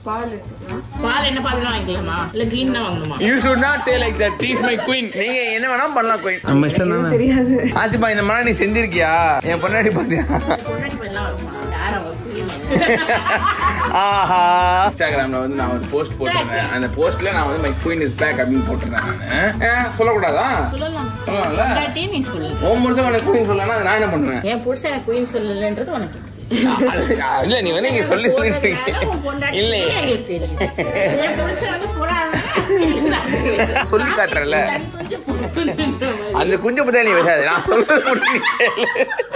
பால் எடுத்துக்கலாம் பால் என்ன பால் வாங்கிக்கலாமா இல்ல கிரீன் தான் வாங்கணுமா you should not say like that she's my queen நீங்க என்ன வேணா பண்ணலாம் குயின் நம்ம இஷ்டம் தானே தெரியாது ஆசிப்பா இந்த மாதிரி நீ செஞ்சிருக்கியா என் பொன்னாடி பாத்தியா பொண்டாட்டி பையன்லாம் வருமா யாரும் அவங்களுக்கு புரியுமா? ஆஹா இன்ஸ்டாகிராம்ல வந்து நான் ஒரு போஸ்ட் போட்டிருந்தேன் அந்த போஸ்ட்ல நான் வந்து மை குயின் இஸ் பேக் அப்படின்னு போட்டிருந்தேன் நான் ஏன் சொல்லக்கூடாதா சொல்லலாம் சொல்லலாம்ல பொண்டாட்டியே நீ சொல்லு உன் முடிச்ச உனக்கு குயின் சொல்லலாம் நான் என்ன பண்ணுவேன் என் புருஷன் குயின் சொல்லலன்றது உனக்கு எப்படி? அது- இல்ல நீ வந்து இங்க சொல்லி சொல்லிட்டு போட்டதுனால உன் பொண்டாட்டி இல்ல எங்களுக்கு தெரியும். என் புருஷன் வந்து போடாத. சொல்லி காட்டுறல கொஞ்சம் பொண்ணு அந்த குஞ்சு பத்தி நீ பேசாத நான் சொல்றது மட்டும் நீ கேளு.